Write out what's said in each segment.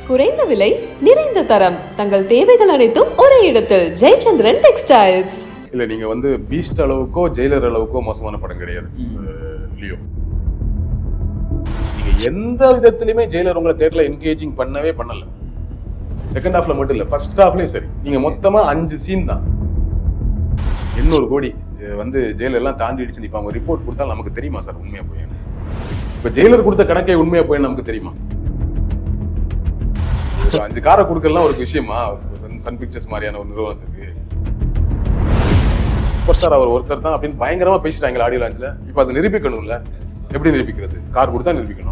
குறைந்த விலை நிறைந்த தரம் தங்கள் தேவைகள் அனைத்தும் ஒரே இடத்தில் ஜெயச்சந்திரன் டெக்ஸ்டைல்ஸ் இல்ல நீங்க வந்து பீஸ்ட் அளவுக்கோ ஜெயிலர் அளவுக்கோ மோசமான படம் கிடையாது அஹ், லியோ நீங்க எந்த விதத்திலுமே ஜெயிலர் உங்களை தேட்டர்ல என்கேஜிங் பண்ணவே பண்ணல செகண்ட் ஹாஃப்ல மட்டும் இல்ல ஃபர்ஸ்ட் ஹாஃப்லயும் சரி நீங்க மொத்தமா அஞ்சு சீன் தான் எண்ணூறு கோடி அஹ், வந்து ஜெயிலர் எல்லாம் தாண்டி அடிச்சு நிப்பாங்க ரிப்போர்ட் கொடுத்தா நமக்கு தெரியுமா சார் உண்மையா போய் இப்ப ஜெயிலர் கொடுத்த கணக்கே உண்மையா போய் நமக்கு தெரியுமா ஒரு அஞ்சு காரை கொடுக்கலாம் ஒரு விஷயமா சன் சன் பிக்சர்ஸ் மாதிரியான ஒரு நிறுவனத்துக்கு சூப்பர் ஸ்டார் அவர் ஒருத்தர் தான் அப்படின்னு பயங்கரமா பேசிட்டாங்க ஆடியோ லான்ச்ல இப்போ அதை நிரூபிக்கணும்ல எப்படி நிரூபிக்கிறது கார் கொடுத்தா நிரூபிக்கணும்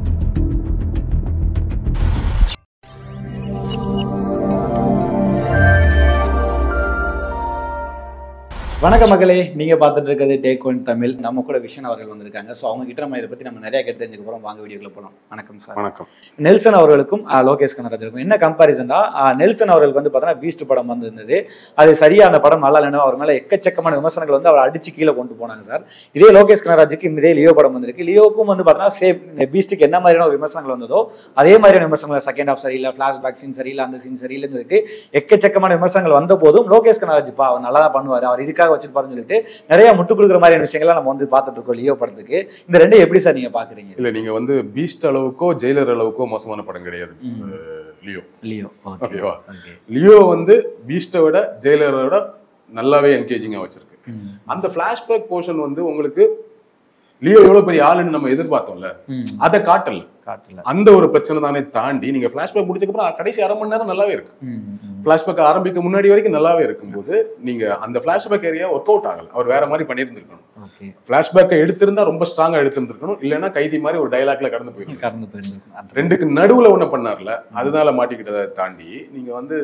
வணக்க மக்களே நீங்க பார்த்துட்டு இருக்கிறது டேக் ஒன் தமிழ் நம்ம கூட விஷன் அவர்கள் வந்திருக்காங்க ஸோ அவங்க கிட்ட நம்ம இதை பத்தி நம்ம நிறைய கேட்டு தெரிஞ்சுக்க போறோம் வாங்க வீடியோக்குள்ள போகலாம் வணக்கம் சார் வணக்கம் நெல்சன் அவர்களுக்கும் ஆ, லோகேஷ் கனராஜருக்கும் என்ன கம்பாரிசன்டா நெல்சன் அவர்களுக்கு வந்து பார்த்தீங்கன்னா பீஸ்ட் படம் வந்திருந்தது அது சரியா அந்த படம் நல்லா இல்லைன்னு அவர் மேல எக்கச்சக்கமான விமர்சனங்கள் வந்து அவர் அடிச்சு கீழே கொண்டு போனாங்க சார் இதே லோகேஷ் கனராஜுக்கு இதே லியோ படம் வந்திருக்கு லியோவுக்கும் வந்து பார்த்தீங்கன்னா சேம் பீஸ்ட்டுக்கு என்ன மாதிரியான ஒரு விமர்சனங்கள் வந்ததோ அதே மாதிரியான விமர்சனங்கள் செகண்ட் ஹாஃப் சரியில்லை ஃபிளாஷ்பேக் சீன் சரியில்லை அந்த சீன் சரியில்லைன்னு சொல்லிட்டு எக்கச்சக்கமான விமர்சனங்கள் வந்த போதும் லோகேஷ் கனராஜ் பா அவர் நல்லா தான் பண்ணுவார் அவர் இதுக்காக வச்சிருப்பாருன்னு சொல்லிட்டு நிறைய முட்டு கொடுக்குற மாதிரியான விஷயங்கள்லாம் நம்ம வந்து பார்த்துட்டு இருக்கோம் லியோ படத்துக்கு இந்த ரெண்டும் எப்படி சார் நீங்க பாக்குறீங்க இல்ல நீங்க வந்து பீஸ்ட் அளவுக்கோ ஜெயிலர் அளவுக்கோ மோசமான படம் கிடையாது அஹ், லியோ லியோ ஓகேவா லியோ வந்து பீஸ்ட்டை விட ஜெயிலரை விட நல்லாவே என்கேஜிங்கா வச்சிருக்கு அந்த ஃபிளாஷ்பேக் போர்ஷன் வந்து உங்களுக்கு லியோ எவ்வளவு பெரிய ஆளுன்னு நம்ம எதிர்பார்த்தோம்ல அதை காட்டல காட்டல அந்த ஒரு பிரச்சனை தானே தாண்டி நீங்க ஃபிளாஷ்பேக் முடிச்சதுக்கப்புறம் கடைசி அரை மணி நேரம் நல்லாவே இருக்கு ஃபிளாஷ்பேக் ஆரம்பிக்க முன்னாடி வரைக்கும் நல்லாவே இருக்கும்போது நீங்க அந்த ஃபிளாஷ்பேக் ஏரியா ஒர்க் அவுட் ஆகல அவர் வேற மாதிரி பண்ணியிருந்திருக்கணும் ஓகே ஃபிளாஷ்பேக்கை எடுத்திருந்தா ரொம்ப ஸ்ட்ராங்கா எடுத்திருந்திருக்கணும் இல்லைன்னா கைதி மாதிரி ஒரு டைலாக்ல கடந்து போயிருக்கும் கடந்து போயிருந்திருக்கும் அந்த ரெண்டுக்கு நடுவுல ஒண்ணு பண்ணார்ல அதனால மாட்டிக்கிட்டதை தாண்டி நீங்க வந்து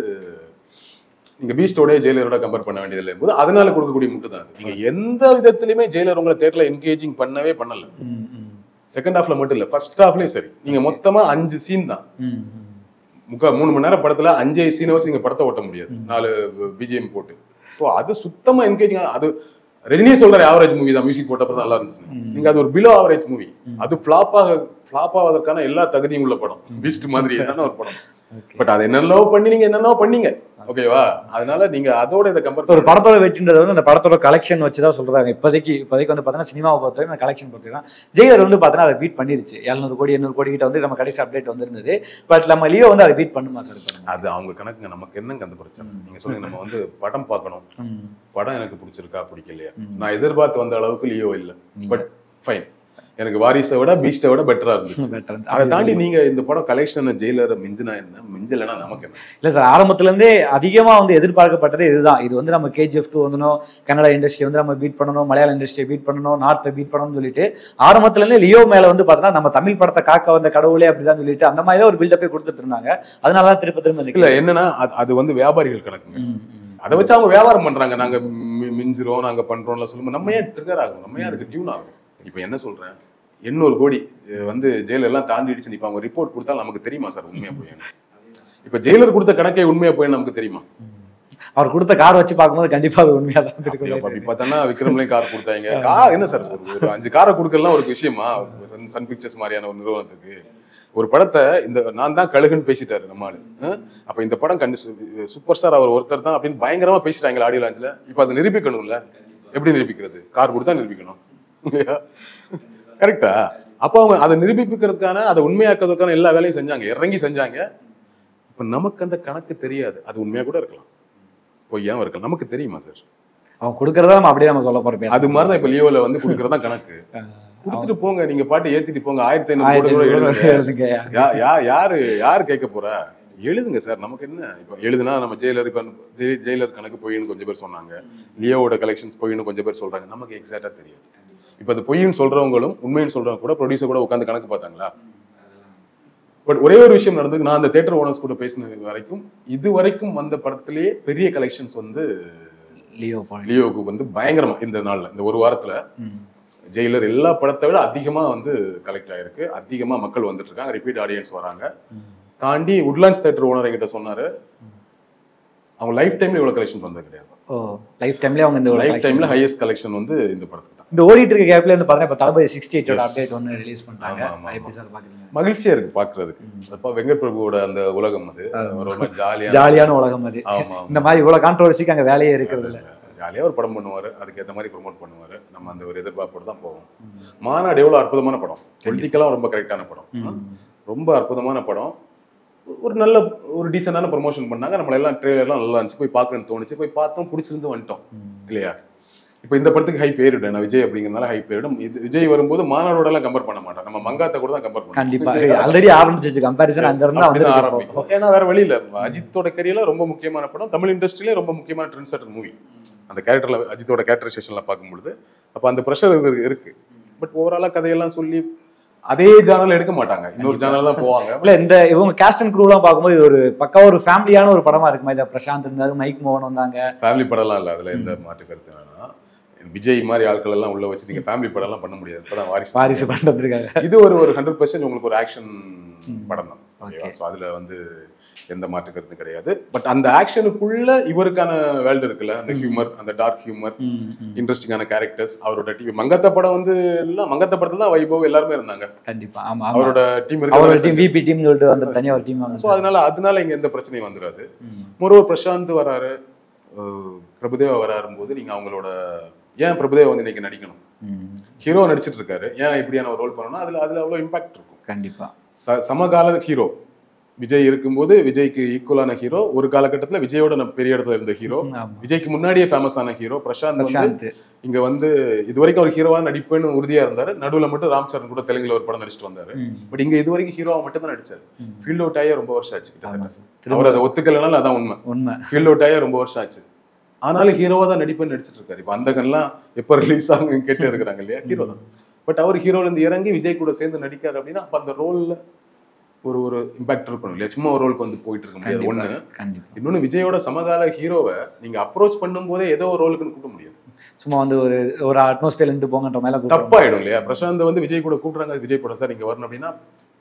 நீங்க பீஸ்டோட ஜெயிலரோட கம்பேர் பண்ண வேண்டியதில்லை என்பது அதனால கொடுக்கக்கூடிய முட்டு தான் அது. நீங்க எந்த விதத்திலுமே ஜெயிலர் உங்களை தேட்டர்ல என்கேஜிங் பண்ணவே பண்ணல ம், ம், செகண்ட் ஹாஃப்ல மட்டும் இல்ல ஃபர்ஸ்ட் ஹாஃப்லயும் சரி நீங்க மொத்தமா அஞ்சு சீன் தான் ம், ம். முக்கா மூணு மணி நேரம் படத்துல அஞ்சே சீனை வச்சு நீங்க படத்தை ஓட்ட முடியாது நாலு பிஜிஎம் போட்டு ஸோ அது சுத்தமா என்கேஜிங் அது ரஜினியே சொல்றாரு ஆவரேஜ் மூவி தான் மியூசிக் போட்டப்ப நல்லா இருந்துச்சு நீங்க அது ஒரு பிலோ ஆவரேஜ் மூவி அது ஃபிளாப் ஆக ஃபிளாப் ஆவதற்கான எல்லா தகுதியும் உள்ள படம் பீஸ்ட் மாதிரி தானே ஒரு படம் பட் அதை என்னென்னவோ பண்ணி நீங்க என்னென்னவோ பண்ணீங்க ஓகேவா அதனால நீங்க அதோட இதை கம்பேர் ஒரு படத்தோட வெற்றின்றது வந்து அந்த படத்தோட கலெக்ஷன் வச்சு தான் சொல்றாங்க இப்போதைக்கு இப்போதைக்கு வந்து பார்த்தீங்கன்னா சினிமாவை பொறுத்தவரைக்கும் அந்த கலெக்ஷன் பொறுத்தவரைக்கும் ஜெயிலர் வந்து பார்த்தீங்கன்னா அதை பீட் பண்ணிருச்சு எழுநூறு கோடி எண்ணூறு கோடி கிட்ட வந்து நம்ம கடைசி அப்டேட் வந்திருந்தது பட் நம்ம லியோ வந்து அதை பீட் பண்ணுமா சார் இப்போ அது அவங்க கணக்குங்க நமக்கு என்னங்க அந்த பிரச்சனை நீங்க சொல்லுங்க நம்ம வந்து படம் பார்க்கணும் படம் எனக்கு பிடிச்சிருக்கா பிடிக்கலையா நான் எதிர்பார்த்து வந்த அளவுக்கு லியோ இல்ல பட் ஃபைன் எனக்கு வாரிசை விட பீஸ்டை விட பெட்டரா இருந்துச்சு அதை தாண்டி நீங்க இந்த படம் கலெக்ஷன் ஜெயிலர் மிஞ்சினா என்ன மிஞ்சலைன்னா நமக்கு என்ன இல்லை சார் ஆரம்பத்துலேருந்தே அதிகமாக வந்து எதிர்பார்க்கப்பட்டது இதுதான் இது வந்து நம்ம கேஜிஎஃப் டூ வந்துடும் கன்னடா இண்டஸ்ட்ரி வந்து நம்ம பீட் பண்ணணும் மலையாள இண்டஸ்ட்ரியை பீட் பண்ணணும் நார்த்தை பீட் பண்ணணும்னு சொல்லிட்டு ஆரம்பத்துலேருந்தே லியோ மேலே வந்து பார்த்தீங்கன்னா நம்ம தமிழ் படத்தை காக்க வந்த கடவுளே அப்படிதான் சொல்லிட்டு அந்த மாதிரி தான் ஒரு பில்டப்பே கொடுத்துட்டு இருந்தாங்க அதனால தான் திரும்ப திரும்ப இந்த இல்ல என்னன்னா அது- அது வந்து வியாபாரிகள் கணக்குங்க ம், ம். அதை வச்சு அவங்க வியாபாரம் பண்றாங்க நாங்க மி- மிஞ்சிரோம் நாங்க பண்றோம்ல சொல்லும்போது நம்ம ஏன் ட்ரிகர் ஆகும் நம்ம ஏன் அதுக்கு டியூன் ஆகும் இப்போ என்ன சொல்றேன் எண்ணூறு கோடி அஹ் வந்து ஜெயிலர் எல்லாம் தாண்டி அடிச்சு நிப்பாங்க ரிப்போர்ட் கொடுத்தா நமக்கு தெரியுமா சார் உண்மையா போய் இப்ப ஜெயிலர் கொடுத்த கணக்கே உண்மையா போய் நமக்கு தெரியுமா அவர் கொடுத்த கார் வச்சு பார்க்கும்போது கண்டிப்பா அது உண்மையா தான் அப்படி இருக்கும் அப்படி பார்த்தோன்னா விக்ரம்லயும் கார் கொடுத்தாங்க கார் என்ன சார் ஒரு- ஒரு அஞ்சு காரை கொடுக்கலாம் ஒரு விஷயமா சன் சன் பிக்சர்ஸ் மாதிரியான ஒரு நிறுவனத்துக்கு ஒரு படத்தை இந்த நான் தான் கழுகுன்னு பேசிட்டாரு நம்ம ஆளு அஹ்? அப்ப இந்த படம் கண்டு சூப்பர் ஸ்டார் அவர் ஒருத்தர் தான் அப்படின்னு பயங்கரமா பேசிட்டாங்க ஆடியோ லான்ச்ல இப்ப அதை நிரூபிக்கணும்ல எப்படி நிரூபிக்கிறது கார் கொடுத்தா நிரூபிக்கணும் இல்லையா கரெக்டா அப்ப அவங்க அதை நிரூபிக்கிறதுக்கான அதை உண்மையாக்குறதுக்கான எல்லா வேலையும் செஞ்சாங்க இறங்கி செஞ்சாங்க இப்ப நமக்கு அந்த கணக்கு தெரியாது அது உண்மையா கூட இருக்கலாம் பொய்யாம இருக்கலாம் நமக்கு தெரியுமா சார் அவன் கொடுக்கறத நம்ம அப்படியே நம்ம சொல்ல போறோம் அது மாதிரிதான் இப்ப லியோல வந்து குடுக்கறதா கணக்கு கொடுத்துட்டு போங்க நீங்க பாட்டு ஏத்திட்டு போங்க ஆயிரத்தி ஐநூறு ஆயிரத்தி கூட ஐநூறு எழுதுங்க எழுதுங்க. யா- யா- யாரு யாரு கேட்க போறா எழுதுங்க சார் நமக்கு என்ன இப்போ எழுதுனா நம்ம ஜெயிலர் இப்ப ஜெய்- ஜெயிலர் கணக்கு பொய்ன்னு கொஞ்சம் பேர் சொன்னாங்க லியோவோட கலெக்ஷன்ஸ் பொய்ன்னு கொஞ்சம் பேர் சொல்றாங்க நமக்கு எக்ஸாக்டா தெரியாது இப்ப அது பொய்ன்னு சொல்றவங்களும் உண்மைன்னு சொல்றவங்க கூட ப்ரொடியூசர் கூட உட்காந்து கணக்கு பார்த்தாங்களா பட் ஒரே ஒரு விஷயம் நடந்தது நான் அந்த தேட்டர் ஓனர்ஸ் கூட பேசின வரைக்கும் இது வரைக்கும் வந்த படத்திலேயே பெரிய கலெக்ஷன்ஸ் வந்து லியோ பாயிண்ட் லியோவுக்கு வந்து பயங்கரமா இந்த நாள்ல இந்த ஒரு வாரத்துல ஜெயிலர் எல்லா படத்தை விட அதிகமா வந்து கலெக்ட் ஆயிருக்கு அதிகமா மக்கள் வந்துட்டு இருக்காங்க ரிப்பீட் ஆடியன்ஸ் வராங்க தாண்டி உட்லாண்ட்ஸ் தேட்டர் ஓனர் என்கிட்ட சொன்னாரு அவங்க லைஃப் டைம்ல இவ்வளவு கலெக்ஷன் வந்தது கிடையாது ஓ லைஃப் டைம்லயே அவங்க இந்த ஒரு லைஃப் டைம்ல ஹையஸ்ட் கலெக்ஷன் வந்து இந்த படத்துக்கு தான் இந்த ஓடிட்டு இருக்க கேப்ல இருந்து பார்த்தீங்கன்னா இப்போ தளபதி சிக்ஸ்டி எயிட்டோட Yes. அப்டேட் ஒன்று ரிலீஸ் பண்ணிட்டாங்க ஆமா, ஆமா, எப்படி சார் பாக்குறீங்க மகிழ்ச்சியா இருக்கு பாக்குறதுக்கு அப்ப வெங்கட் பிரபுவோட அந்த உலகம் அது ரொம்ப ஜாலியா ஜாலியான உலகம் அது ஆமா இந்த மாதிரி இவ்வளவு கான்ட்ரவர்சிக்கு அங்க வேலையே இருக்கிறது இல்ல ஜாலியா ஒரு படம் பண்ணுவாரு அதுக்கேற்ற மாதிரி ப்ரோமோட் பண்ணுவாரு நம்ம அந்த ஒரு எதிர்பார்ப்போட தான் போவோம் மாநாடு எவ்வளவு அற்புதமான படம் பொலிட்டிக்கலா ரொம்ப கரெக்டான படம் ரொம்ப அற்புதமான படம் ஒரு நல்ல ஒரு டீசெண்டான ப்ரொமோஷன் பண்ணாங்க நம்மள எல்லாம் ட்ரெயிலர்லாம் நல்லா இருந்துச்சு போய் பார்க்கணும்னு தோணுச்சு போய் பார்த்தோம் பிடிச்சிருந்து வந்துட்டோம் இல்லையா இப்போ இந்த படத்துக்கு ஹை பேரிடு நான் விஜய் அப்படிங்கிறதுனால ஹை பேரிடும் இது விஜய் வரும்போது மாநாடோட எல்லாம் கம்பேர் பண்ண மாட்டோம் நம்ம மங்காத்த கூட தான் கம்பேர் பண்ணுவோம் கண்டிப்பா ஆல்ரெடி ஆரம்பிச்சிச்சு கம்பாரிசன் அங்க இருந்து அப்படிதான் வந்து ஆரம்பிக்கும் ஏன்னா வேற வழி இல்ல அஜித்தோட கரியர்ல ரொம்ப முக்கியமான படம் தமிழ் இண்டஸ்ட்ரியிலே ரொம்ப முக்கியமான ட்ரெண்ட் செட்டர் மூவி அந்த கேரக்டர்ல அஜித்தோட கேரக்டரைசேஷன்ல பார்க்கும்பொழுது அப்ப அந்த ப்ரெஷர் இருக்கு பட் ஓவராலா கதையெல்லாம் சொல்லி அதே ஜானல் எடுக்க மாட்டாங்க இன்னொரு ஜானல் தான் போவாங்க இல்ல இந்த இவங்க கேஸ்ட் அண்ட் க்ரூலாம் பார்க்கும்போது இது ஒரு பக்கா ஒரு ஃபேமிலியான ஒரு படமா இருக்குமா இதை பிரசாந்த் இருந்தாரு மைக் மோகன் வந்தாங்க ஃபேமிலி படம்லாம் இல்ல அதுல எந்த மாற்று கருத்து வேணா விஜய் மாதிரி ஆட்கள் எல்லாம் உள்ள வச்சு நீங்க ஃபேமிலி படம்லாம் பண்ண முடியாது இப்பதான் வாரிசு வாரிசு பண்ணிட்டு வந்திருக்காங்க இது ஒரு ஒரு ஹண்ட்ரட் பர்சன்ட் உங்களுக்கு ஒரு ஆக்ஷன் படம் தான் Okay. ஸோ அதுல வந்து எந்த மாற்று கருத்தும் கிடையாது பட் அந்த ஆக்ஷனுக்குள்ள இவருக்கான வேல்டு இருக்குல்ல அந்த ஹியூமர் அந்த டார்க் ஹியூமர் இன்ட்ரெஸ்டிங்கான கேரக்டர்ஸ் அவரோட டீம் மங்கத்த படம் வந்து எல்லாம் மங்கத்த படத்துல தான் வைபவ் எல்லாருமே இருந்தாங்க கண்டிப்பா ஆமா ஆமா அவரோட டீம் அவரோட இருக்கு டீம் விபி டீம் சொல்லிட்டு வந்து தனியா ஒரு டீம் ஸோ அதனால அதனால இங்க எந்த பிரச்சனையும் வந்துடாது மொரோவர் பிரசாந்த் வராரு அஹ் பிரபுதேவா வராரும் போது நீங்க அவங்களோட ஏன் பிரபுதேவா வந்து இன்னைக்கு நடிக்கணும் ஹீரோ நடிச்சிட்டு இருக்காரு ஏன் இப்படியான ஒரு ரோல் பண்ணணும் அதுல அதுல அவ்வளவு இம்பாக்ட் இருக்கும் கண்டிப்பா ச- சமகால ஹீரோ விஜய் இருக்கும்போது விஜய்க்கு ஈக்குவலான ஹீரோ ஒரு காலகட்டத்துல விஜயோட நம்ம பெரிய இடத்துல இருந்த ஹீரோ ஆமா. விஜய்க்கு முன்னாடியே ஃபேமஸ் ஆன ஹீரோ பிரசாந்த் வந்து பிரசாந்த் இங்க வந்து இது வரைக்கும் அவர் ஹீரோவா நடிப்பேன்னு உறுதியா இருந்தாரு நடுவுல மட்டும் ராம் சரண் கூட தெலுங்குல ஒரு படம் நடிச்சிட்டு வந்தாரு பட் இங்க இது வரைக்கும் ஹீரோவா மட்டும் தான் நடிச்சாரு ஃபீல்ட் அவுட் ஆகிய ரொம்ப வருஷம் ஆச்சு கிட்டத்தட்ட. அவர் அதை ஒத்துக்கலனாலும் அதான் உண்மை உண்மை ஃபீல்ட் அவுட் ஆகிய ரொம்ப வருஷம் ஆச்சு ஆனாலும் ஹீரோவா தான் நடிப்பேன்னு நடிச்சிட்டு இருக்காரு இப்ப அந்த கண்லாம் எப்ப ரிலீஸ் ஆகும் கேட்டு இருக்கிறாங்க இல்லையா ஹீரோ தான் பட் அவர் ஹீரோல இருந்து இறங்கி விஜய் கூட சேர்ந்து நடிக்காரு அப்படின்னா அப்ப அந்த ரோல்ல ஒரு ஒரு இம்பாக்ட் இருக்கணும் இல்லையா சும்மா ஒரு ரோலுக்கு வந்து போயிட்டு இருக்க முடியாது ஒண்ணு கண்டிப்பா இன்னொன்னு விஜயோட சமகால ஹீரோவை நீங்க அப்ரோச் பண்ணும்போதே ஏதோ ஒரு ரோலுக்குன்னு கூப்பிட முடியாது சும்மா வந்து ஒரு ஒரு அட்மாஸ்பியர் இருந்து போங்கன்ற மாதிரி கூப்பிடுறாங்க. தப்பாயிடும் இல்லையா பிரசாந்த் வந்து விஜய் கூட கூப்பிடுறாங்க விஜய் படம் சார் நீங்க வரணும் அப்படின்னா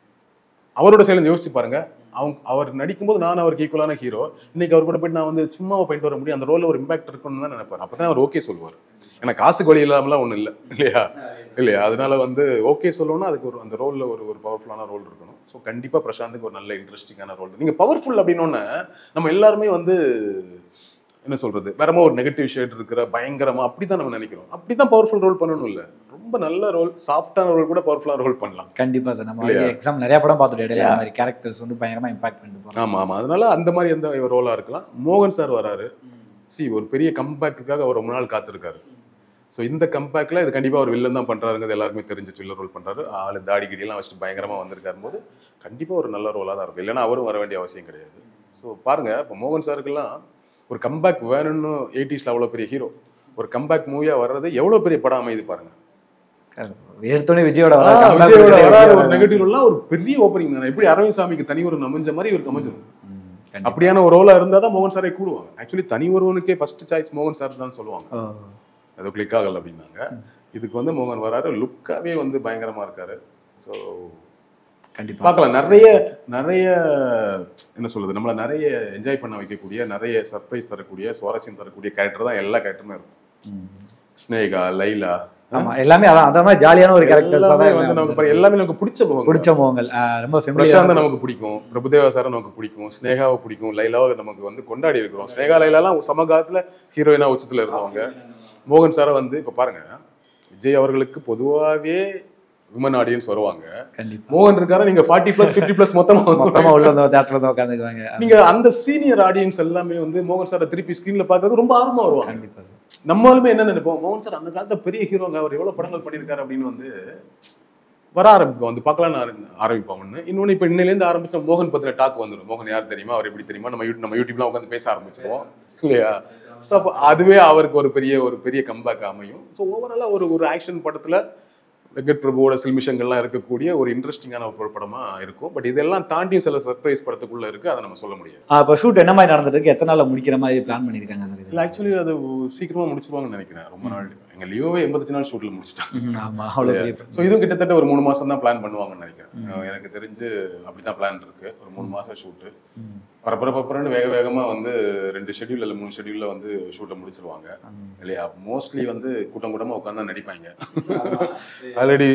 அவரோட செயல் யோசிச்சு பாருங்க அவங்க அவர் நடிக்கும்போது நான் அவருக்கு ஈக்குவலான ஹீரோ இன்னைக்கு அவர் கூட போயிட்டு நான் வந்து சும்மாவை போயிட்டு வர முடியும் அந்த ரோல்ல ஒரு இம்பாக்ட் இருக்கும்னு தான் நினைப்பாரு அப்பதான் அவர் ஓகே சொல்லுவார் ஏன்னா காசு வழி இல்லாமலாம் ஒண்ணும் இல்லை இல்லையா இல்லையா அதனால வந்து ஓகே சொல்லணும்னா அதுக்கு ஒரு அந்த ரோல்ல ஒரு ஒரு பவர்ஃபுல்லான ரோல் இருக்கணும் ஸோ கண்டிப்பா பிரசாந்துக்கு ஒரு நல்ல இன்ட்ரெஸ்டிங்கான ரோல் நீங்க பவர்ஃபுல் அப்படின்னோடனே நம்ம எல்லாருமே வந்து என்ன சொல்றது வேறமா ஒரு நெகட்டிவ் ஷேட் இருக்கிற பயங்கரமா அப்படிதான் நம்ம நினைக்கிறோம் அப்படிதான் பவர்ஃபுல் ரோல் பண்ணணும் இல்ல ரொம்ப நல்ல ரோல் சாஃப்டான ரோல் கூட பவர்ஃபுல்லான ரோல் பண்ணலாம் கண்டிப்பா சார் நம்ம இல்லையா? எக்ஸாம் நிறைய படம் பார்த்துட்டு இடையில இந்த மாதிரி கேரக்டர்ஸ் வந்து பயங்கரமா இம்பாக்ட் பண்ணிட்டு போறோம் ஆமா ஆமா அதனால அந்த மாதிரி எந்த ரோலா இருக்கலாம் மோகன் சார் வராரு சி ஒரு பெரிய கம்பேக்குக்காக அவர் ரொம்ப நாள் காத்திருக்காரு ஸோ இந்த கம்பேக்ல இது கண்டிப்பா அவர் வில்லன் தான் பண்றாருங்கிறது எல்லாருக்குமே தெரிஞ்சிச்சு வில்லன் ரோல் பண்றாரு ஆளு தாடி கிடியெல்லாம் வச்சுட்டு பயங்கரமா வந்திருக்காரு போது கண்டிப்பா ஒரு நல்ல ரோலா தான் இருக்கும் இல்லைன்னா அவரும் வர வேண்டிய அவசியம் கிடையாது ஸோ பாருங்க இப்போ மோகன் சாருக்கெல்லாம் ஒரு கம்பேக் வேணும்னு எயிட்டிஸ்ல அவ்வளோ பெரிய ஹீரோ ஒரு கம்பேக் மூவியா வர்றது எவ்வளவு பெரிய படம் அமையுது பாருங்க எடுத்தோடனே விஜயோட ஆ, வர comeback விஜயோட விஜயோட வராரு ஒரு வர- நெகட்டிவ் எல்லாம் ஒரு பெரிய ஓப்பனிங் தானே எப்படி அரவிந்த் சாமிக்கு தனி ஒரு அமைஞ்ச மாதிரி இவருக்கு அமைஞ்சிரும் ம், கண்டிப்பா. அப்படியான ஒரு ரோலா இருந்தா தான் மோகன் சாரை கூடுவாங்க ஆக்சுவலி தனி ஒருவனுக்கே ஃபர்ஸ்ட் சாய்ஸ் மோகன் சார் தான் சொல்லுவாங்க ஓ, அது கிளிக் ஆகல அப்படின்னாங்க இதுக்கு வந்து மோகன் வராரு லுக்காவே வந்து பயங்கரமா இருக்காரு ஸோ கண்டிப்பா பார்க்கலாம் நிறைய நிறைய என்ன சொல்றது நம்மள நிறைய என்ஜாய் பண்ண வைக்கக்கூடிய நிறைய சர்ப்ரைஸ் தரக்கூடிய சுவாரஸ்யம் தரக்கூடிய கேரக்டர் தான் எல்லா கேரக்டருமே இருக்கும் ம். ஸ்னேகா லைலா ஆமா எல்லாமே அதான் அந்த மாதிரி ஜாலியான ஒரு கேரக்டர்ஸ் எல்லாமே தான் வந்து நமக்கு பாரு, எல்லாமே நமக்கு பிடிச்ச முகம் பிடிச்ச முகங்கள் ஆ, ரொம்ப பிரசாந்த ஃபெமிலியர் நமக்கு பிடிக்கும் பிரபுதேவா சாரை நமக்கு பிடிக்கும் ஸ்னேகாவை பிடிக்கும் லைலாவை நமக்கு வந்து கொண்டாடி இருக்கிறோம் ஸ்னேகா லைலாலாம் சமகாலத்துல ஹீரோயினா உச்சத்துல இருந்தவங்க மோகன் சாரை வந்து இப்ப பாருங்க விஜய் அவர்களுக்கு பொதுவாகவே விமன் ஆடியன்ஸ் வருவாங்க கண்டிப்பா மோகன் இருக்காரு நீங்க ஃபார்ட்டி பிளஸ் ஃபிஃப்டி பிளஸ் மொத்தமா மொத்தமா மொத்தமா உள்ள வந்து தேட்டர்ல தான் உட்காந்துக்குவாங்க நீங்க அந்த சீனியர் ஆடியன்ஸ் எல்லாமே வந்து மோகன் சாரை திருப்பி ஸ்கிரீன்ல பார்க்கறது ரொம்ப ஆர்வமா வருவாங்க கண்டிப்பா சார் நம்மளுமே என்ன நினைப்போம் மோகன் சார் அந்த காலத்துல பெரிய ஹீரோங்க அவர் எவ்வளவு படங்கள் பண்ணியிருக்காரு அப்படின்னு வந்து வர ஆரம்பிப்போம் வந்து பார்க்கலாம்னு ஆர- ஆரம்பிப்போம் ஒண்ணு இன்னொன்னு இப்ப இன்னையிலேருந்து ஆரம்பிச்சா மோகன் பத்தின டாக் வந்துடும் மோகன் யார் தெரியுமா அவர் எப்படி தெரியுமா நம்ம யூ- நம்ம யூடியூப்லாம் உட்காந்து பேச ஆரம்பிச்சிருவோம் இல்லையா ஸோ அப்போ அதுவே அவருக்கு ஒரு பெரிய ஒரு பெரிய கம்பேக் அமையும் ஸோ ஓவராலாக ஒரு ஒரு ஆக்ஷன் படத்துல வெங்கட் பிரபுவோட சில்மிஷங்கள்லாம் இருக்கக்கூடிய ஒரு இன்ட்ரெஸ்டிங்கான ஒரு படமா இருக்கும் பட் இதெல்லாம் தாண்டியும் சில சர்ப்ரைஸ் படத்துக்குள்ள இருக்கு அதை நம்ம சொல்ல முடியாது ஆ, இப்போ ஷூட் என்ன மாதிரி நடந்துட்டு இருக்கு எத்தனை நாள்ல முடிக்கிற மாதிரி பிளான் பண்ணிருக்காங்க சார் இது இல்லை ஆக்சுவலி அது சீக்கிரமா முடிச்சிருவாங்கன்னு நினைக்கிறேன் ரொம்ப நாள் எங்க லியோவே எண்பத்தஞ்சு நாள் ஷூட்ல முடிச்சிட்டாங்க ம், ஆமா அவ்வளவு பெரிய ஸோ இதுவும் கிட்டத்தட்ட ஒரு மூணு மாசம் தான் பிளான் பண்ணுவாங்கன்னு நினைக்கிறேன் அஹ் எனக்கு தெரிஞ்சு அப்படிதான் பிளான் இருக்கு ஒரு மூணு மாசம் ஷூட்டு பரபர பரபரன்னு வேக வேகமா வந்து ரெண்டு ஷெட்யூல் இல்லை மூணு ஷெட்யூல்ல வந்து ஷூட்டை முடிச்சிருவாங்க இல்லையா மோஸ்ட்லி வந்து கூட்டம் கூட்டமா உட்காந்து தான் நடிப்பாங்க ஆல்ரெடி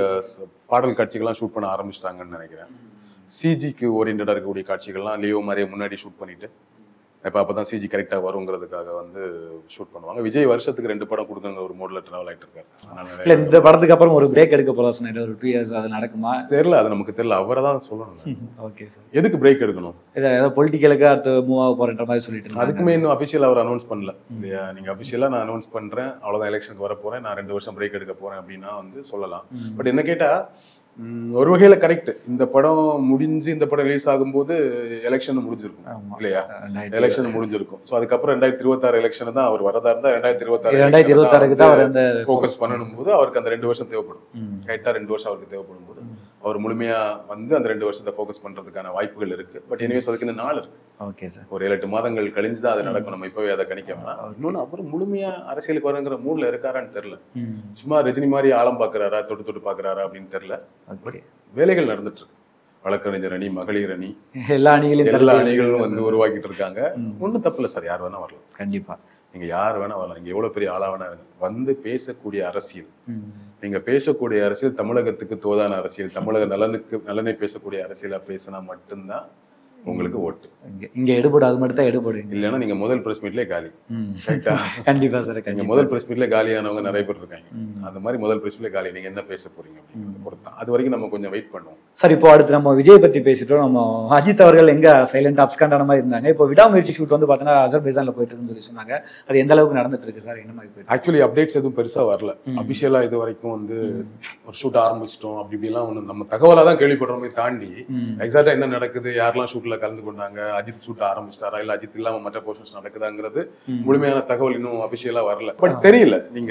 பாடல் காட்சிகள்லாம் ஷூட் பண்ண ஆரம்பிச்சிட்டாங்கன்னு நினைக்கிறேன் சிஜிக்கு ஓரியன்டாக இருக்கக்கூடிய காட்சிகள்லாம் லியோ மாதிரியே முன்னாடி ஷூட் பண்ணிட்டு இப்போ அப்போ தான் சிஜி கரெக்டாக வருங்கிறதுக்காக வந்து ஷூட் பண்ணுவாங்க விஜய் வருஷத்துக்கு ரெண்டு படம் கொடுக்குற ஒரு மோடில் ட்ராவல் ஆகிட்டு இருக்காரு அதனால இல்ல இந்த படத்துக்கு அப்புறம் ஒரு பிரேக் எடுக்க போறதா சொன்னாரு ஒரு டூ இயர்ஸ் அது நடக்குமா தெரியல அது நமக்கு தெரியல அவரை தான் சொல்லணும் ஓகே சார் எதுக்கு பிரேக் எடுக்கணும் இதை ஏதோ பொலிட்டிக்கலுக்கு அடுத்து மூவ் ஆக போறன்ற மாதிரி சொல்லிட்டு இருந்தாங்க அதுக்குமே இன்னும் அஃபிஷியல் அவர் அனௌன்ஸ் பண்ணல இல்லையா நீங்க அஃபிஷியலா நான் அனௌன்ஸ் பண்றேன் அவ்வளவுதான் எலெக்ஷனுக்கு வர போறேன் நான் ரெண்டு வருஷம் பிரேக் எடுக்க போறேன் அப்படின்னா வந்து சொல்லலாம் பட் என்ன கேட்டா ம், ஒரு வகையில கரெக்ட் இந்த படம் முடிஞ்சு இந்த படம் ரிலீஸ் ஆகும்போது எலெக்ஷன் முடிஞ்சிருக்கும் ஆமா. இல்லையா ரெண்டாயிரத்தி எலெக்ஷன் முடிஞ்சிருக்கும் ஸோ அதுக்கப்புறம் ரெண்டாயிரத்தி இருபத்தாறு எலெக்ஷன் தான் அவர் வரதா இருந்தா ரெண்டாயிரத்தி இருபத்தாறு ரெண்டாயிரத்தி இருபத்தாறுக்கு தான் அவர் அந்த ஃபோக்கஸ் பண்ணணும் போது அவருக்கு அந்த ரெண்டு வருஷம் தேவைப்படும் ம். கரெக்டா ரெண்டு வருஷம் அவருக்கு தேவைப்படும் போது அவர் முழுமையா வந்து அந்த ரெண்டு வருஷத்தை ஃபோக்கஸ் பண்றதுக்கான வாய்ப்புகள் இருக்கு பட் எனிவேஸ் அதுக்கு இன்னும் நாள் இருக்கு ஓகே சார் ஒரு ஏழு எட்டு மாதங்கள் கழிஞ்சு தான் அது நடக்கும் நம்ம இப்பவே அதை கணிக்க வேணாம் இன்னொன்னு அவர் முழுமையா அரசியலுக்கு வருங்கிற மூட்ல இருக்காரான்னு தெரியல ம் சும்மா ரஜினி மாதிரி ஆழம் பாக்குறாரா தொட்டு தொட்டு பாக்குறாரா அப்படின்னு தெரியல ஓகே வேலைகள் நடந்துட்டு இருக்கு வழக்கறிஞர் அணி மகளிர் அணி எல்லா அணிகளையும் எல்லா தரப்பு- அணிகளும் வந்து உருவாக்கிட்டு இருக்காங்க ஒண்ணும் தப்பு இல்லை சார் யார் வேணா வரலாம் கண்டிப்பா நீங்க யார் வேணா வரலாம் நீங்க எவ்வளவு பெரிய ஆளா வேணா இருங்க வந்து பேசக்கூடிய அரசியல் ம். நீங்க பேசக்கூடிய அரசியல் தமிழகத்துக்கு தோதான அரசியல் தமிழக நலனுக்கு நலனை பேசக்கூடிய அரசியலா பேசினா மட்டும்தான் உங்களுக்கு ஓட்டு இங்க இங்க எடுபடும் அது மட்டும் தான் எடுபடும் இல்லைன்னா நீங்க முதல் பிரஸ் மீட்லயே காலி ம். கரெக்டா கண்டிப்பா சார் நீங்க கண்டிப்பா முதல் பிரஸ் மீட்ல காலியானவங்க நிறைய பேர் இருக்காங்க ம். அந்த மாதிரி முதல் பிரஸ் மீட்ல காலி நீங்க என்ன பேச போறீங்க அப்படிங்கிறத பொறுத்து தான். அது வரைக்கும் நம்ம கொஞ்சம் வெயிட் பண்ணுவோம் சார் இப்போ அடுத்து நம்ம விஜய் பத்தி பேசிட்டோம் நம்ம அஜித் அவர்கள் எங்க சைலண்ட் அப்ஸ்காண்டான மாதிரி இருந்தாங்க இப்போ விடாமுயற்சி ஷூட் வந்து பார்த்தீங்கன்னா அசர்பைசான்ல போயிட்டு இருக்குன்னு சொல்லி சொன்னாங்க அது எந்த அளவுக்கு நடந்துட்டு இருக்கு சார் என்ன மாதிரி போயிட்டு ஆக்சுவலி அப்டேட்ஸ் எதுவும் பெருசா வரல அபிஷியலா இது வரைக்கும் வந்து ஒரு ஷூட் ஆரம்பிச்சிட்டோம் அப்படி இப்படிலாம் ஒண்ணு நம்ம தகவலா தான் கேள்விப்படுறோமே தாண்டி ம். எக்ஸாக்டா என்ன நடக்குது யாரெல்லாம் ஷூட்ல கலந்து கொண்டாங்க அஜித் ஷூட் ஆரம்பிச்சிட்டாரா இல்ல அஜித் இல்லாம மற்ற போர்ஷன்ஸ் நடக்குதாங்கிறது முழுமையான தகவல் இன்னும் அபிஷியலா வரல பட் தெரியல நீங்க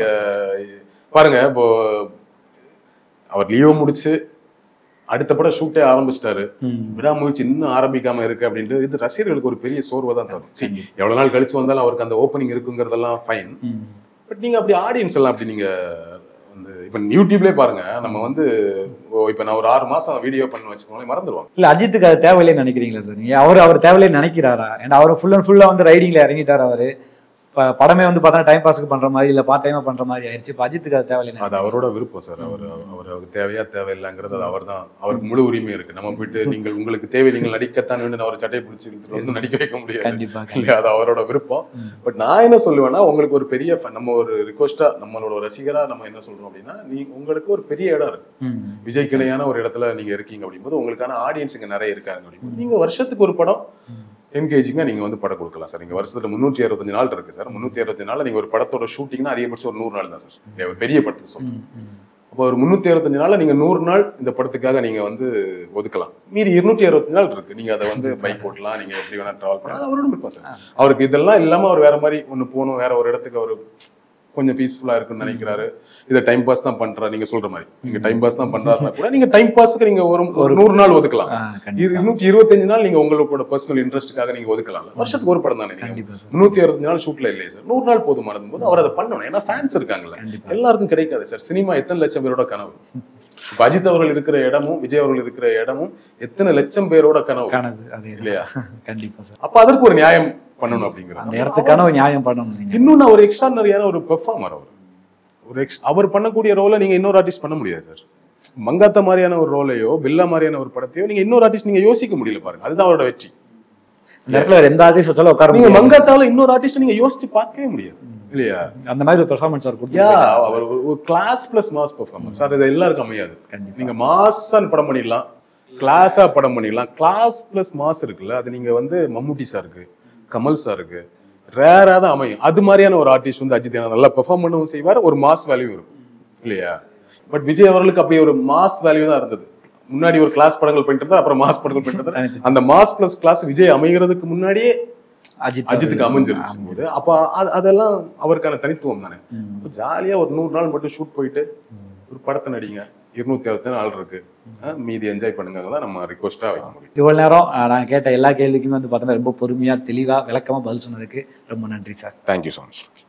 பாருங்க இப்போ அவர் லியோ முடிச்சு அடுத்த படம் ஷூட்டே ஆரம்பிச்சிட்டாரு ம். விடாமுயற்சி இன்னும் ஆரம்பிக்காம இருக்கு அப்படின்றது இது ரசிகர்களுக்கு ஒரு பெரிய சோர்வை தான் தரும் சரி எவ்வளவு நாள் கழிச்சு வந்தாலும் அவருக்கு அந்த ஓப்பனிங் இருக்குங்கிறதெல்லாம் ஃபைன் ம். பட் நீங்க அப்படி ஆடியன்ஸ் எல்லாம் அப்படி நீங்க வந்து இப்ப யூடியூப்லயே பாருங்க நம்ம வந்து ஓ, இப்ப நான் ஒரு ஆறு மாசம் வீடியோ பண்ண வச்சுக்கோங்களேன் மறந்துடுவாங்க இல்ல அஜித்துக்கு அது தேவையில்லைன்னு நினைக்கிறீங்களா சார் நீங்க அவர் அவர் தேவையில்லைன்னு நினைக்கிறாரா ஏன்னா அவர் ஃபுல் அண்ட் ஃபுல்லா வந்து ரைடிங்ல இறங்கிட்டார் அவரு இப்ப படமே வந்து பார்த்தா டைம் பாஸ்க்கு பண்ற மாதிரி இல்ல பார்ட் டைமா பண்ற மாதிரி ஆயிடுச்சு இப்போ அஜித்துக்கு அது தேவையில்லைன்னு அது அவரோட விருப்பம் சார் அவர் அவர் அவருக்கு தேவையா தேவையில்லைங்கிறது அது அவர் தான் அவருக்கு முழு உரிமை இருக்கு நம்ம போயிட்டு நீங்கள் உங்களுக்கு தேவை நீங்கள் நடிக்கத்தான் வேண்டும் அவர் சட்டையை பிடிச்சி இழுத்துட்டு வந்து நடிக்க வைக்க முடியாது கண்டிப்பா இல்லையா அது அவரோட விருப்பம் பட் நான் என்ன சொல்லுவேன்னா உங்களுக்கு ஒரு பெரிய fan- நம்ம ஒரு ரிக்வஸ்டா நம்மளோட ரசிகரா நம்ம என்ன சொல்றோம் அப்படின்னா நீ உங்களுக்கு ஒரு பெரிய இடம் இருக்கு ம். விஜய்க்கு இணையான ஒரு இடத்துல நீங்க இருக்கீங்க அப்படிங்கும்போது உங்களுக்கான ஆடியன்ஸ் இங்க நிறைய இருக்காங்க அப்படிங்கும்போது நீங்க வருஷத்துக்கு ஒரு படம் என்கேஜிங்கா நீங்க வந்து படம் கொடுக்கலாம் சார் நீங்க வருஷத்துல முன்னூற்றி அறுபத்தஞ்சு நாள் இருக்கு சார் முன்னூத்தி அறுபத்தஞ்சு நாள் நீங்க ஒரு படத்தோட ஷூட்டிங்னா அதிகபட்சம் ஒரு நூறு நாள் தான் சார் இல்லையா? ஒரு பெரிய படத்துக்கு சொல்றேன் ம். ம். அப்போ ஒரு முந்நூற்றி அறுபத்தஞ்சு நாள்ல நீங்க நூறு நாள் இந்த படத்துக்காக நீங்க வந்து ஒதுக்கலாம் மீதி இருநூற்றி அறுபத்தஞ்சு நாள் இருக்கு நீங்க அதை வந்து பைக் ஓட்டலாம் நீங்க எப்படி வேணா டிராவல் பண்ணலாம் அது அவரோட விருப்பம் சார் அவருக்கு இதெல்லாம் இல்லாம அவர் வேற மாதிரி ஒண்ணு போகணும் வேற ஒரு இடத்துக்கு அவர் கொஞ்சம் பீஸ்ஃபுல்லா இருக்குன்னு நினைக்கிறாரு இதை டைம் பாஸ் தான் பண்றா நீங்க சொல்ற மாதிரி நீங்க டைம் பாஸ் தான் பண்றாருன்னா கூட நீங்க டைம் பாஸ்க்கு நீங்க ஒரு ஒரு நூறு நாள் ஒதுக்கலாம் ஆ, கண்டிப்பா இருநூற்றி இருபத்தஞ்சு நாள் நீங்க உங்களோட பர்சனல் இன்ட்ரெஸ்ட்டுக்காக நீங்க ஒதுக்கலாம் வருஷத்துக்கு ஒரு படம் தானே நீங்க கண்டிப்பா சார் முன்னூத்தி அறுபத்தஞ்சு நாள் ஷூட்ல இல்லையே சார் நூறு நாள் போதுமானது போது அவர் அதை பண்ணணும் ஏன்னா ஃபேன்ஸ் இருக்காங்கல்ல கண்டிப்பா எல்லாருக்கும் கிடைக்காது சார் சினிமா எத்தனை லட்சம் பேரோட கனவு இப்ப அஜித் அவர்கள் இருக்கிற இடமும் விஜய் அவர்கள் இருக்கிற இடமும் எத்தனை லட்சம் பேரோட கனவு காணது அதே இல்லையா கண்டிப்பா சார் அப்ப அதற்கு ஒரு நியாயம் பண்ணணும் அந்த அப்படிங்கிறது இடத்துக்கான ஒரு நியாயம் பண்ணணும் நீங்க இன்னொன்னு ஒரு எக்ஸ்ட்ரானரியான ஒரு பெர்ஃபார்மர் அவர் ஒரு எக்ஸ் அவர் பண்ணக்கூடிய ரோலை நீங்க இன்னொரு ஆர்டிஸ்ட் பண்ண முடியாது சார் மங்காத்த மாதிரியான ஒரு ரோலையோ பில்லா மாதிரியான ஒரு படத்தையோ நீங்க இன்னொரு ஆர்டிஸ்ட் நீங்க யோசிக்க முடியல பாருங்க அதுதான் அவரோட வெற்றி இந்த இடத்துல வேற எந்த ஆர்டிஸ்ட் வச்சாலும் உட்கார நீங்க முடியாது. மங்காத்தால இன்னொரு ஆர்டிஸ்ட் நீங்க யோசிச்சு பார்க்கவே முடியாது இல்லையா அந்த மாதிரி ஒரு பெர்ஃபார்மன்ஸ் அவர் யா கொடுத்து அவர் ஒரு class plus mass performance sir இது எல்லாருக்கும் அமையாது கண்டிப்பா நீங்க மாசன் படம் பண்ணிடலாம் கிளாஸா படம் பண்ணிடலாம் கிளாஸ் பிளஸ் மாஸ் இருக்குல்ல அது நீங்க வந்து மம்முட்டி சாருக்கு கமல் சாருக்கு ரேரா தான் அமையும் அது மாதிரியான ஒரு ஆர்டிஸ்ட் வந்து அஜித் நல்லா பெர்ஃபார்ம் பண்ணவும் செய்வார் ஒரு மாஸ் வேல்யூ இருக்கும் இல்லையா பட் விஜய் அவர்களுக்கு அப்படி ஒரு மாஸ் வேல்யூ தான் இருந்தது முன்னாடி ஒரு கிளாஸ் படங்கள் பண்ணிட்டு இருந்தா அப்புறம் மாஸ் படங்கள் பண்ணிட்டு இருந்தா அந்த மாஸ் பிளஸ் கிளாஸ் விஜய் அமைகிறதுக்கு முன்னாடியே அஜித் அஜித்துக்கு அவர்கள். அமைஞ்சிருச்சு போது அப்ப அது- அதெல்லாம் அவருக்கான தனித்துவம் தானே ம். ஜாலியா ஒரு நூறு நாள் மட்டும் ஷூட் போயிட்டு ஒரு படத்தை நடிங்க இருநூத்தி அறுபத்தி நாள் இருக்கு அஹ் மீதி என்ஜாய் பண்ணுங்க தான் நம்ம ரிக்வஸ்டா வைக்க முடியும் இவ்வளவு நேரம் அஹ், நான் கேட்ட எல்லா கேள்விக்குமே வந்து பார்த்தோன்னா ரொம்ப பொறுமையா தெளிவா விளக்கமா பதில் சொன்னதுக்கு ரொம்ப நன்றி சார் தேங்க்யூ ஸோ மச்